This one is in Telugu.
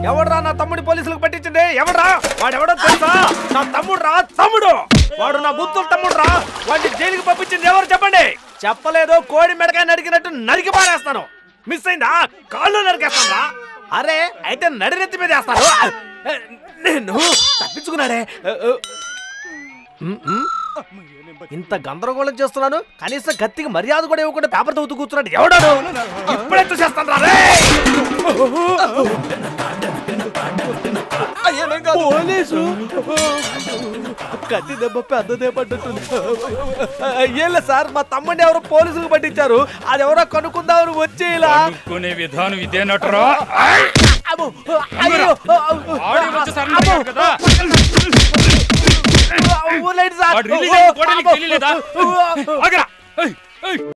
ఎవడ్రా నా తమ్ముడి పోలీసులకు పట్టించింది ఎవడ్రా వాడెవడో తెలుసా నా తమ్ముడు రా తమ్ముడు వాడు నా బుద్ధుల తమ్ముడు రా వాడిని జైలుకి పంపించింది ఎవరు చెప్పండి చెప్పలేదు కోడి మెడకాయ నరికినట్టు నరికి పారేస్తాను మిస్ అయిందా కాళ్ళు నరికేస్తాను రా అరే అయితే నడినెత్తి మీద వేస్తాను నేను తప్పించుకున్నాడే ఉమ్, ఉమ్. ఇంత గందరగోళం చేస్తున్నాను కనీసం గత్తికి మర్యాద కూడా ఇవ్వకుండా పేపర్ తవ్వుతూ కూర్చున్నాడు ఎవడాడు ఇప్పుడే చూసేస్తాను రా రేయ్! పోలీసు కత్తి దెబ్బ పెద్దదే పడ్డట్టుంది అయ్యేలే సార్ మా తమ్ముడిని ఎవరో పోలీసులకు పట్టించారు అది ఎవరో కనుక్కుందామని వచ్చి ఇలా కొనే విధానం ఇదేనట్రా అమ్మో! అయ్యో! ఆడి వచ్చి సరెండర్ అయ్యాడు కదా వదిలేయండి సార్ వాడు రిలీజ్ అయిన కూడా నీకు తెలియలేదా? ఆగరా ఏయ్, ఏయ్.